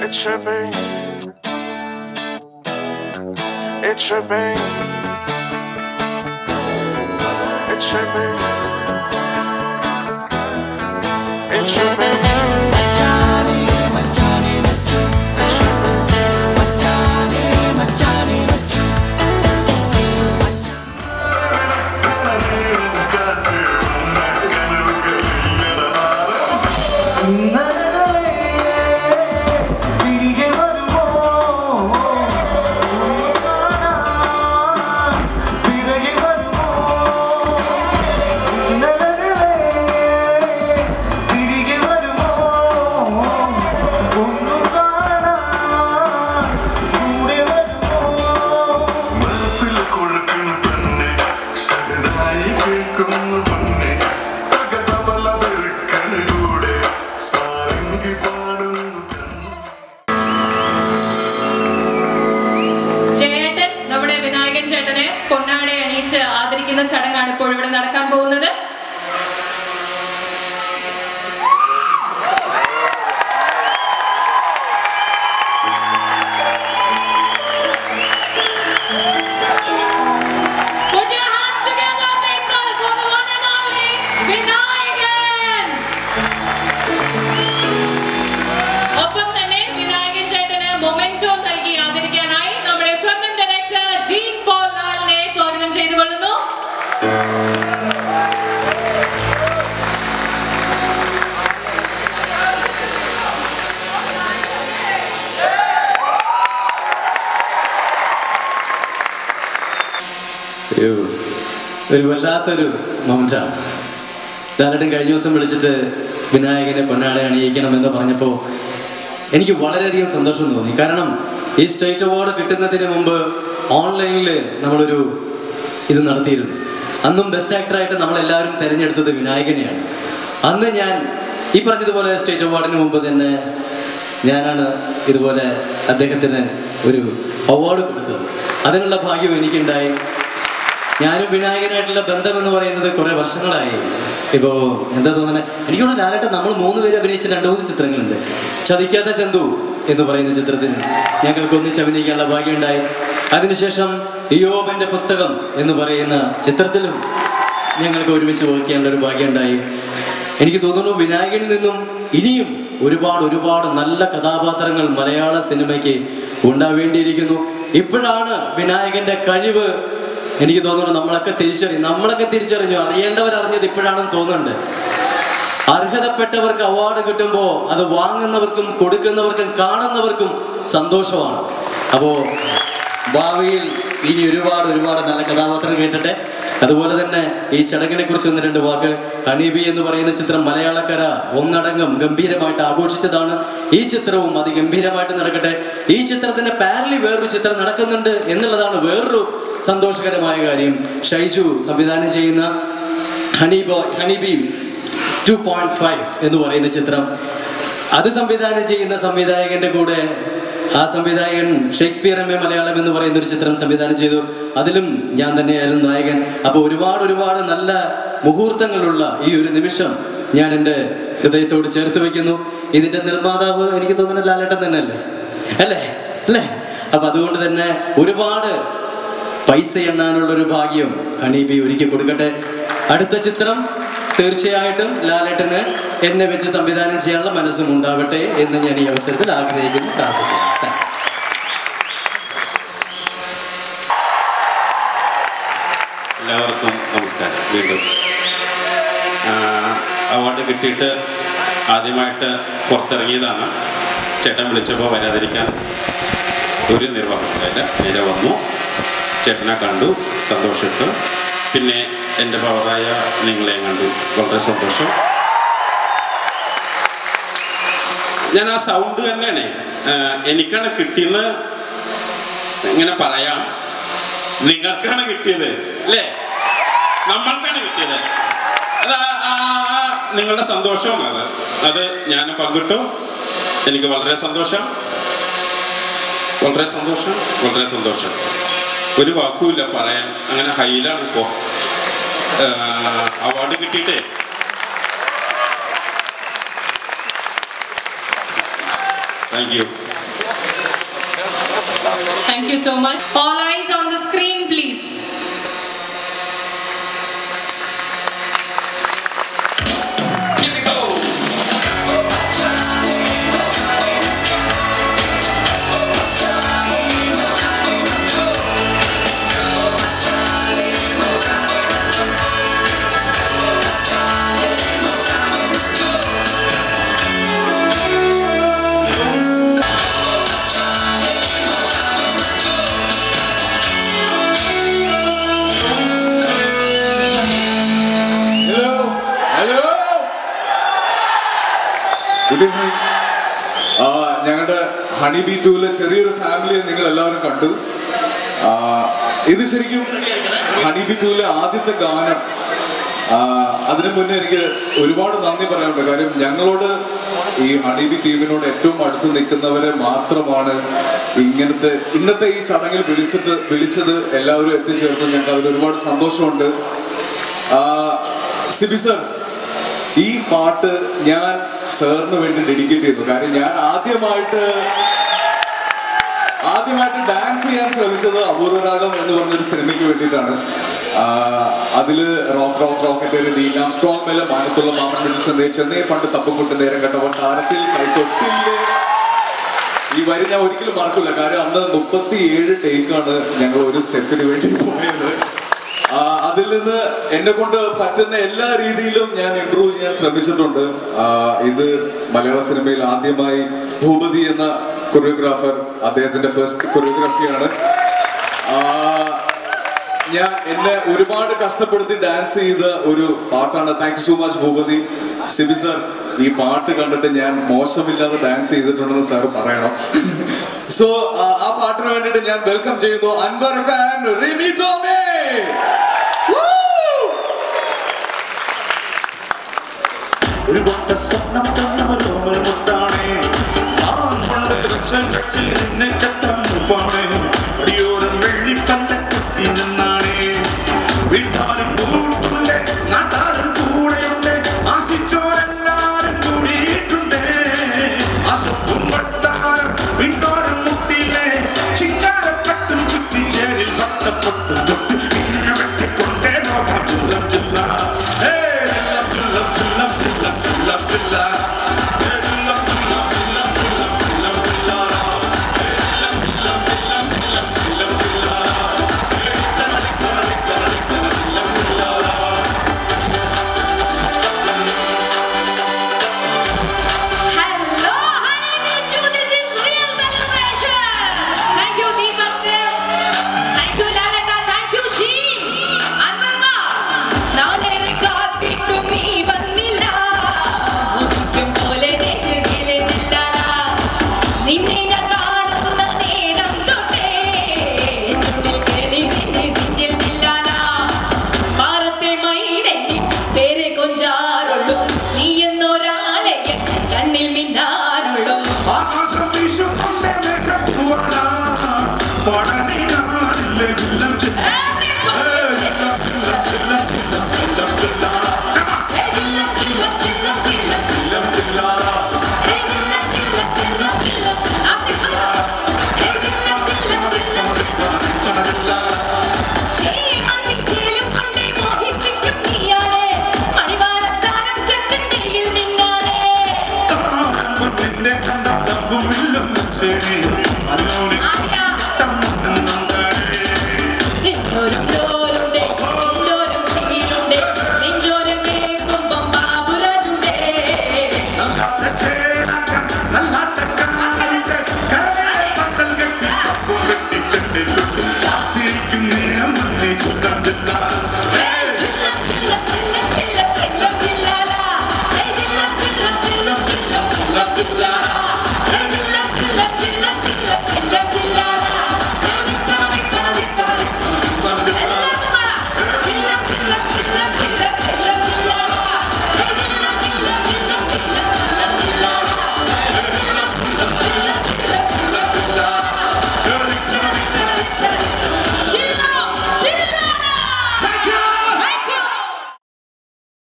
It's tripping. It's tripping. It's tripping. It's tripping. It's tripping. തിരികെ വരുമോ തിരികെ വരുമോ ഇന്നലകളെ തിരികെ വരുമോ ഒന്നു കാണാൻ കൂടെ വരുമോ മനസ്സിൽ കൊഴുക്കണ പെണ്ണെ സഹതായി കേൾക്കുന്നു പെണ്ണെ തകതവല വെറുക്കണ കൂടെ സാരംഗി പാടുന്നു കണ്ണു ജയേട്ടൻ നമ്മുടെ വിനായകൻ ചേട്ടനെ പൊന്നാടെ അണിയിച്ച് ആദരിക്കുന്ന ചടങ്ങാണ് ഇപ്പോൾ ഇവിടെ നടക്കാൻ പോകുന്നത് Put your hands together, people, for the one and only Vinayakan ഒപ്പം തന്നെ വിനായകൻ ചേട്ടന് മൊമെന്റോ നൽകി ആദരിക്കാനായി നമ്മുടെ സ്വന്തം ഡയറക്ടർ ജീൻ പോൾ ലാലിനെ സ്വാഗതം ചെയ്തുകൊള്ളുന്നു ഒരു ഒരു വല്ലാത്തൊരു മൗഞ്ചാണ് ലാലേട്ടൻ കഴിഞ്ഞ ദിവസം വിളിച്ചിട്ട് വിനായകനെ പൊന്നാടെ അണിയിക്കണം എന്ന് പറഞ്ഞപ്പോൾ എനിക്ക് വളരെയധികം സന്തോഷം തോന്നി കാരണം ഈ സ്റ്റേറ്റ് അവാർഡ് കിട്ടുന്നതിന് മുമ്പ് ഓൺലൈനിൽ നമ്മളൊരു ഇത് നടത്തിയിരുന്നു അന്നും ബെസ്റ്റ് ആക്ടറായിട്ട് നമ്മളെല്ലാവരും തിരഞ്ഞെടുത്തത് വിനായകനെയാണ് അന്ന് ഞാൻ ഈ പറഞ്ഞതുപോലെ സ്റ്റേറ്റ് അവാർഡിന് മുമ്പ് തന്നെ ഞാനാണ് ഇതുപോലെ അദ്ദേഹത്തിന് ഒരു അവാർഡ് കൊടുത്തത് അതിനുള്ള ഭാഗ്യം എനിക്കുണ്ടായി ഞാനും വിനായകനായിട്ടുള്ള ബന്ധം എന്ന് പറയുന്നത് കുറെ വർഷങ്ങളായി ഇപ്പോ എന്താ തോന്നുന്നത് എനിക്കോടെ ലാലേട്ടൻ നമ്മൾ മൂന്ന് പേര് അഭിനയിച്ച രണ്ട് മൂന്ന് ചിത്രങ്ങളുണ്ട് ചതിക്കാത്ത ചന്തു എന്ന് പറയുന്ന ചിത്രത്തിന് ഞങ്ങൾക്ക് ഒന്നിച്ച് അഭിനയിക്കാനുള്ള ഭാഗ്യമുണ്ടായി അതിനുശേഷം ഇയോബിന്റെ പുസ്തകം എന്ന് പറയുന്ന ചിത്രത്തിലും ഞങ്ങൾക്ക് ഒരുമിച്ച് വർക്ക് ചെയ്യാനുള്ള ഒരു ഭാഗ്യമുണ്ടായി എനിക്ക് തോന്നുന്നു വിനായകനിൽ നിന്നും ഇനിയും ഒരുപാട് ഒരുപാട് നല്ല കഥാപാത്രങ്ങൾ മലയാള സിനിമയ്ക്ക് ഉണ്ടാവേണ്ടിയിരിക്കുന്നു ഇപ്പോഴാണ് വിനായകന്റെ കഴിവ് എനിക്ക് തോന്നുന്നു നമ്മളൊക്കെ തിരിച്ചറിയും നമ്മളൊക്കെ തിരിച്ചറിഞ്ഞു അറിയേണ്ടവർ അറിഞ്ഞത് ഇപ്പോഴാണെന്ന് തോന്നുന്നുണ്ട് അർഹതപ്പെട്ടവർക്ക് അവാർഡ് കിട്ടുമ്പോൾ അത് വാങ്ങുന്നവർക്കും കൊടുക്കുന്നവർക്കും കാണുന്നവർക്കും സന്തോഷമാണ് അപ്പോൾ ഭാവിയിൽ ഇനി ഒരുപാട് ഒരുപാട് നല്ല കഥാപാത്രം കേട്ടിട്ടെ അതുപോലെ തന്നെ ഈ ചടങ്ങിനെ കുറിച്ച് ഒന്ന് രണ്ട് വാക്ക് ഹണീബി എന്ന് പറയുന്ന ചിത്രം മലയാളക്കര ഒന്നടങ്കം ഗംഭീരമായിട്ട് ആഘോഷിച്ചതാണ് ഈ ചിത്രവും അതിഗംഭീരമായിട്ട് നടക്കട്ടെ ഈ ചിത്രത്തിന്റെ പാരലി വേറൊരു ചിത്രം നടക്കുന്നുണ്ട് എന്നുള്ളതാണ് വേറൊരു സന്തോഷകരമായ കാര്യം ഷൈജു സംവിധാനം ചെയ്യുന്ന honey boy honeybee two point five എന്ന് പറയുന്ന ചിത്രം അത് സംവിധാനം ചെയ്യുന്ന സംവിധായകന്റെ കൂടെ ആ സംവിധായകൻ ഷേക്സ്പിയർ എം എ മലയാളം എന്ന് പറയുന്ന ഒരു ചിത്രം സംവിധാനം ചെയ്തു അതിലും ഞാൻ തന്നെയായിരുന്നു നായകൻ അപ്പോൾ ഒരുപാട് ഒരുപാട് നല്ല മുഹൂർത്തങ്ങളുള്ള ഈ ഒരു നിമിഷം ഞാൻ എൻ്റെ ഹൃദയത്തോട് ചേർത്ത് വെക്കുന്നു ഇതിന്റെ നിർമ്മാതാവ് എനിക്ക് തോന്നുന്ന ലാലേട്ടൻ തന്നെ അല്ലേ അല്ലേ അല്ലേ അപ്പൊ അതുകൊണ്ട് തന്നെ ഒരുപാട് പൈസ എണ്ണാനുള്ള ഒരു ഭാഗ്യം ഹണീബി ഒരുക്കി കൊടുക്കട്ടെ അടുത്ത ചിത്രം തീർച്ചയായിട്ടും ലാലേട്ടന് എന്നെ വെച്ച് സംവിധാനം ചെയ്യാനുള്ള മനസ്സും ഉണ്ടാവട്ടെ എന്ന് ഞാൻ ഈ അവസരത്തിൽ ആഗ്രഹിക്കുന്നു പ്രാർത്ഥിക്കുന്നു Thank you. എല്ലാവർക്കും നമസ്കാരം വീണ്ടും ആ, അവാർഡ് കിട്ടിയിട്ട് ആദ്യമായിട്ട് പുറത്തിറങ്ങിയതാണ് ചേട്ടൻ വിളിച്ചപ്പോൾ വരാതിരിക്കാൻ ഒരു നിർവാഹമില്ല നേരെ വന്നു ചേട്ടനെ കണ്ടു സന്തോഷിട്ടു പിന്നെ എൻ്റെ പവറായ നിങ്ങളെയും കണ്ടു വളരെ സന്തോഷം ഞാൻ ആ സൗണ്ട് തന്നെയാണ് ആ, എനിക്കാണ് കിട്ടിയെന്ന് ഇങ്ങനെ പറയാം നിങ്ങൾക്കാണ് കിട്ടിയത് അല്ലേ നമ്മൾക്കാണ് കിട്ടിയത് അത് ആ- ആ- ആ നിങ്ങളുടെ സന്തോഷമാണ് അത് അത് ഞാൻ പങ്കിട്ടു എനിക്ക് വളരെ സന്തോഷം വളരെ സന്തോഷം വളരെ സന്തോഷം ഒരു വാക്കുമില്ല പറയാൻ അങ്ങനെ ഹൈയിലാണ് ഇപ്പോ അവാർഡ് കിട്ടിയിട്ടേ thank you Thank you so much. All eyes on the screen, please. Here we go. Hello hello good evening ഞങ്ങളുടെ ഹണി ബി ടൂവിലെ ചെറിയൊരു ഫാമിലിയെ നിങ്ങൾ എല്ലാവരും കണ്ടു ആ, ഇത് ശരിക്കും ഹണി ബി ടൂവിലെ ആദ്യത്തെ ഗാനം ആ, അതിനു മുന്നേ എനിക്ക് ഒരുപാട് നന്ദി പറയാനുണ്ട് കാര്യം ഞങ്ങളോട് ഈ ഹണി ബി ടീമിനോട് ഏറ്റവും അടുത്ത് നിൽക്കുന്നവരെ മാത്രമാണ് ഇങ്ങനത്തെ ഇന്നത്തെ ഈ ചടങ്ങിൽ വിളിച്ചിട്ട് വിളിച്ചത് എല്ലാവരും എത്തിച്ചേർന്നു ഞങ്ങൾക്ക് അതിൽ ഒരുപാട് സന്തോഷമുണ്ട് ആ, സിബി സർ ഈ പാട്ട് ഞാൻ സാറിന് വേണ്ടി ഡെഡിക്കേറ്റ് ചെയ്തു കാര്യം ഞാൻ ആദ്യമായിട്ട് ആദ്യമായിട്ട് ഡാൻസ് ചെയ്യാൻ ശ്രമിച്ചത് അപൂർവരാഗം എന്ന് പറഞ്ഞൊരു സിനിമയ്ക്ക് വേണ്ടിയിട്ടാണ് ആഹ് അതില് റോക്ക് റോക്ക് റോക്കറ്റ് നീലാം സ്ട്രോങ് മേലെ മാനത്തുള്ള മാമൻ വിളിച്ചെന്നേ ചെന്നൈ പണ്ട് തപ്പുകൊട്ട് നേരം കണ്ട കൊട്ടാരത്തിൽ കൈതൊട്ടില്ലേ ഈ വരി ഞാൻ ഒരിക്കലും മറക്കില്ല കാര്യം അന്ന് മുപ്പത്തി ഏഴ് ടേക്കാണ് ഞങ്ങൾ ഒരു സ്റ്റെപ്പിന് വേണ്ടി പോയത് ആ, അതിൽ നിന്ന് എന്നെ കൊണ്ട് പറ്റുന്ന എല്ലാ രീതിയിലും ഞാൻ ഇമ്പ്രൂവ് ചെയ്യാൻ ശ്രമിച്ചിട്ടുണ്ട് ആ, ഇത് മലയാള സിനിമയിൽ ആദ്യമായി ഭൂപതി എന്ന കൊറിയോഗ്രാഫർ അദ്ദേഹത്തിന്റെ ഫസ്റ്റ് കൊറിയോഗ്രാഫിയാണ് ഞാൻ എന്നെ ഒരുപാട് കഷ്ടപ്പെടുത്തി ഡാൻസ് ചെയ്ത ഒരു പാട്ടാണ് thank so much Bhoopathi Sibi sir ഈ പാട്ട് കണ്ടിട്ട് ഞാൻ മോശമില്ലാതെ ഡാൻസ് ചെയ്തിട്ടുണ്ടെന്ന് സാർ പറയണം സോ ആ പാട്ടിന് വേണ്ടിയിട്ട് ഞാൻ വെൽക്കം ചെയ്യുന്നു അൻവർ ഖാൻ റിമി ടോമേ ഒരു കൊണ്ട സ്വപ്നം തന്നവരോമൽ മുത്താണേ ഞാൻ പണ്ടത്തെ കച്ചൽ നിന്നെ കെട്ടാൻ മുപ്പാണേ അടിയോരം വെള്ളിപ്പല്ല കുത്തി നിന്നാണേ വീട്ടാരും കൂട്ടുണ്ട് നാട്ടാരും കൂടെയുണ്ട് ആശിച്ചോരെല്ലാരും കൂടിയിട്ടുണ്ട് ആശപ്പും വട്ടാരം വീണ്ടോരം മുട്ടിയില്ലേ ചിങ്കാരപ്പട്ടും ചുറ്റിച്ചേരിൽ ഭക്തപ്പൊട്ടും തൊട്ട് ഇങ്ങനെ വെട്ടിക്കൊണ്ടേ നോക്കാം ചുല്ല ചുല്ല ഏ ചുല്ല ചുല്ല ചുല്ല ചുല്ല ചുല്ല ഏ ചുല്ല ചുല്ല ചുല്ല ചുല്ല ചുല്ല ചുല്ല Hello, honey, meet you. This is real celebration. Thank you, Deepak Dev. Thank you, Lalata. Thank you, G. അൻവർമ്മ, നാളേറെ കാത്തിട്ടും നീ വന്നില്ല. ഒരിക്കും പോലെ നെഞ്ചിലെ ചില്ലറ. നിന്നെ ഞാൻ കാണുന്ന നേരം തൊട്ടേ ചുണ്ടിൽ കേളി നിന്നെ നെഞ്ചിൽ നില്ലാല. പാറത്തെ മൈനെ പേരെ കൊഞ്ചാറുള്ളൂ നീ എന്നൊരാളെ എൻ കണ്ണിൽ മിന്നാറുള്ളൂ ആകാശം വീശുന്നുണ്ട് മേഘപ്പൂവാണ്. പടനിയാറില്ലേ ചില്ലം ചില്ലം. ഏ ചില്ലം ചില്ലം ചില്ലം ചില്ലം ചില്ലം ചില്ലം. ചില്ലം ചില്ലം. താരമ്പം നിന്നെ കണ്ടാലമ്പും വില്ലും ശരി. അറിയോനെ